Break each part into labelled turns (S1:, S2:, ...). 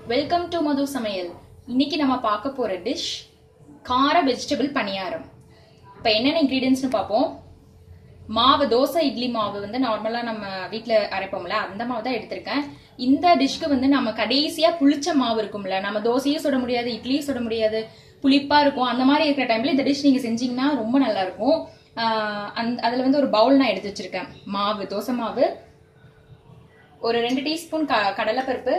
S1: welcome to மது சமையல் இன்னைக்கு நம்ம பார்க்க போற டிஷ் கார வெஜிடபிள் பணியாரம் இப்போ என்னென்ன இன்க்ரீடியன்ஸ்னு பார்ப்போம் மாவு தோசை இட்லி மாவு வந்து நார்மலா நம்ம வீட்ல அரைப்போம்ல அந்த மாவு தான் எடுத்திருக்கேன் இந்த டிஷ்க்கு வந்து நம்ம கடைசியா புளிச்ச மாவு இருக்கும்ல நம்ம தோசையும் சுட முடியாது இட்லியும் சுட முடியாது புளிப்பா இருக்கும் அந்த மாதிரி இருக்கிற டைம்ல இந்த டிஷ் நீங்க செஞ்சீங்கன்னா ரொம்ப நல்லா இருக்கும் ஆஹ் அந்த அதுல வந்து ஒரு பவுல் நான் எடுத்து வச்சிருக்கேன் மாவு தோசை மாவு ஒரு ரெண்டு டீஸ்பூன் க கடலைப்பருப்பு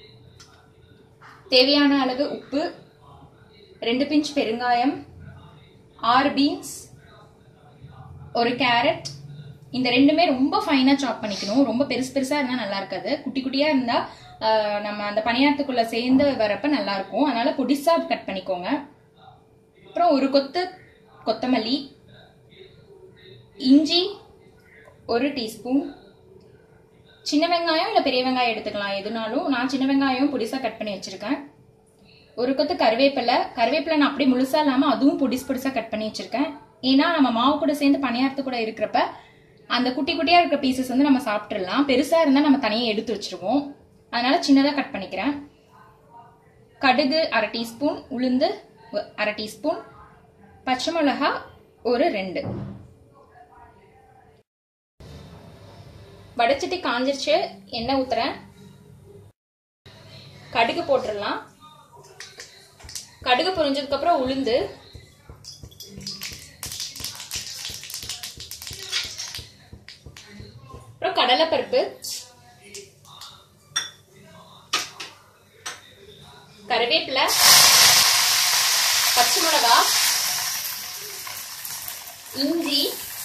S1: தேவையான அளவு உப்பு ரெண்டு பிஞ்ச் பெருங்காயம் ஆறு பீன்ஸ் ஒரு கேரட் இந்த ரெண்டுமே ரொம்ப ஃபைனாக சாப் பண்ணிக்கணும் ரொம்ப பெருசு பெருசாக இருந்தால் நல்லா இருக்காது குட்டி குட்டியாக இருந்தால் நம்ம அந்த பணியாரத்துக்குள்ள சேர்ந்து வரப்ப நல்லா இருக்கும் அதனால பொடிசாக கட் பண்ணிக்கோங்க அப்புறம் ஒரு கொத்து கொத்தமல்லி இஞ்சி ஒரு டீஸ்பூன் சின்ன வெங்காயம் இல்லை பெரிய வெங்காயம் எடுத்துக்கலாம் எதுனாலும் நான் சின்ன வெங்காயம் பொடிசாக கட் பண்ணி வச்சிருக்கேன் ஒரு கொத்து கருவேப்பிலை கருவேப்பிலை நான் அப்படியே முழுசா இல்லாமல் அதுவும் பொடிசு பொடிசா கட் பண்ணி வச்சிருக்கேன் ஏன்னா நம்ம மாவு கூட சேர்ந்து பணியாரத்து கூட இருக்கிறப்ப அந்த குட்டி குட்டியா இருக்கிற பீசஸ் வந்து நம்ம சாப்பிட்றலாம் பெருசா இருந்தா நம்ம தனியாக எடுத்து வச்சிருவோம் அதனால சின்னதாக கட் பண்ணிக்கிறேன் கடுகு அரை டீஸ்பூன் உளுந்து ஒ- அரை டீஸ்பூன் பச்சை மிளகா ஒரு ரெண்டு வடைச்சட்டி காஞ்சிருச்சு எண்ணெய் ஊத்துறேன் கடுகு போட்டுடலாம் கடுகு பொரிஞ்சதுக்கு அப்புறம் உளுந்து அப்புறம் கடலைப்பருப்பு கருவேப்பிலை பச்சை மிளகா இஞ்சி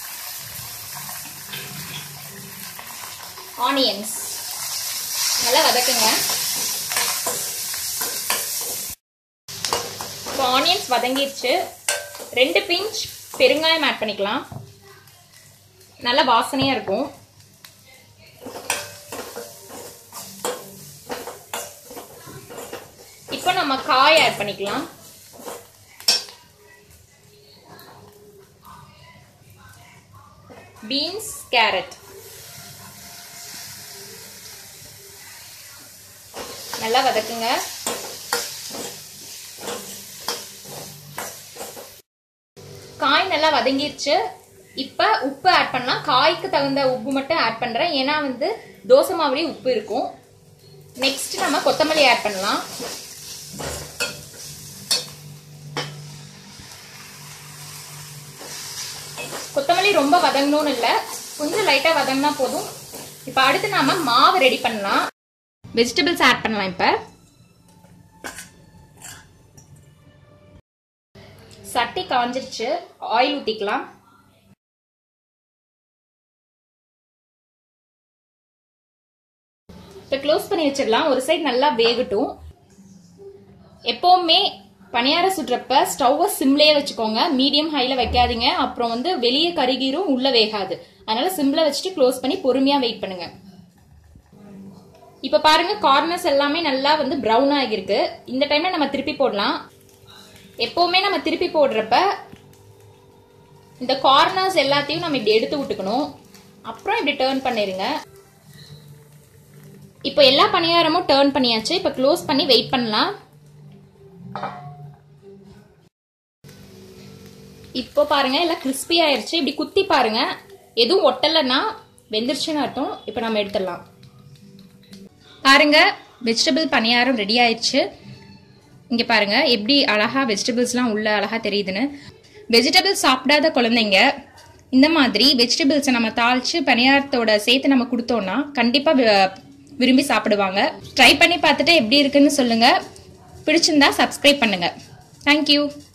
S1: ஆனியன்ஸ் நல்லா வதக்குங்க இப்போ ஆனியன்ஸ் வதங்கிடுச்சு ரெண்டு பிஞ்ச் பெருங்காயம் ஆட் பண்ணிக்கலாம் நல்ல வாசனையா இருக்கும் இப்போ நம்ம காய் ஆட் பண்ணிக்கலாம் பீன்ஸ் கேரட் நல்லா வதக்குங்க காய் நல்லா வதங்கிருச்சு இப்ப உப்பு ஆட் பண்ணலாம் காய்க்கு தகுந்த உப்பு மட்டும் ஆட் பண்றேன் ஏன்னா வந்து தோசை மாவுலயே உப்பு இருக்கும் நெக்ஸ்ட் நம்ம கொத்தமல்லி ஆட் பண்ணலாம் கொத்தமல்லி ரொம்ப வதங்கணும்னு இல்லை கொஞ்சம் லைட்டா வதங்கினா போதும் இப்போ அடுத்து நாம மாவு ரெடி பண்ணலாம் வெஜிடபிள்ஸ் ஆட் பண்ணலாம் இப்போ சட்டி காஞ்சிருச்சு ஆயில் ஊத்திக்கலாம் இப்போ க்ளோஸ் பண்ணி வச்சிடலாம் ஒரு சைடு நல்லா வேகட்டும் எப்பவுமே பணியாரம் சுடுறப்ப ஸ்டவ்வை சிம்லேயே வச்சுக்கோங்க மீடியம் ஹைல வைக்காதீங்க அப்புறம் வந்து வெளியே கருகீரும் உள்ள வேகாது அதனால சிம்ல வச்சுட்டு க்ளோஸ் பண்ணி பொறுமையா வெயிட் பண்ணுங்க இப்ப பாருங்க கார்னர்ஸ் எல்லாமே நல்லா வந்து ப்ரௌன் ஆகியிருக்கு இந்த டைம்ல நம்ம திருப்பி போடலாம் எப்பவுமே நம்ம திருப்பி போடுறப்ப இந்த கார்னர்ஸ் எல்லாத்தையும் நம்ம இப்படி எடுத்து விட்டுக்கணும் அப்புறம் இப்படி டேர்ன் பண்ணிருங்க இப்போ எல்லா பணியாரமும் டேர்ன் பண்ணியாச்சு இப்போ க்ளோஸ் பண்ணி வெயிட் பண்ணலாம் இப்போ பாருங்க எல்லாம் கிறிஸ்பி ஆயிருச்சு இப்படி குத்தி பாருங்க எதுவும் ஒட்டலைன்னா வெந்துருச்சுன்னு அர்த்தம் இப்போ நம்ம எடுத்துடலாம் பாருங்க வெஜிடபிள் பணியாரம் ரெடி ஆயிடுச்சு இங்க பாருங்க எப்படி அழகா வெஜிடபிள்ஸ்லாம் உள்ள அழகா தெரியுதுன்னு வெஜிடபிள்ஸ் சாப்பிடாத குழந்தைங்க இந்த மாதிரி வெஜிடபிள்ஸை நம்ம தாளிச்சு பணியாரத்தோட சேர்த்து நம்ம கொடுத்தோம்னா கண்டிப்பா வி- விரும்பி சாப்பிடுவாங்க ட்ரை பண்ணி பார்த்துட்டு எப்படி இருக்குன்னு சொல்லுங்க பிடிச்சிருந்தா சப்ஸ்கிரைப் பண்ணுங்க தேங்க்யூ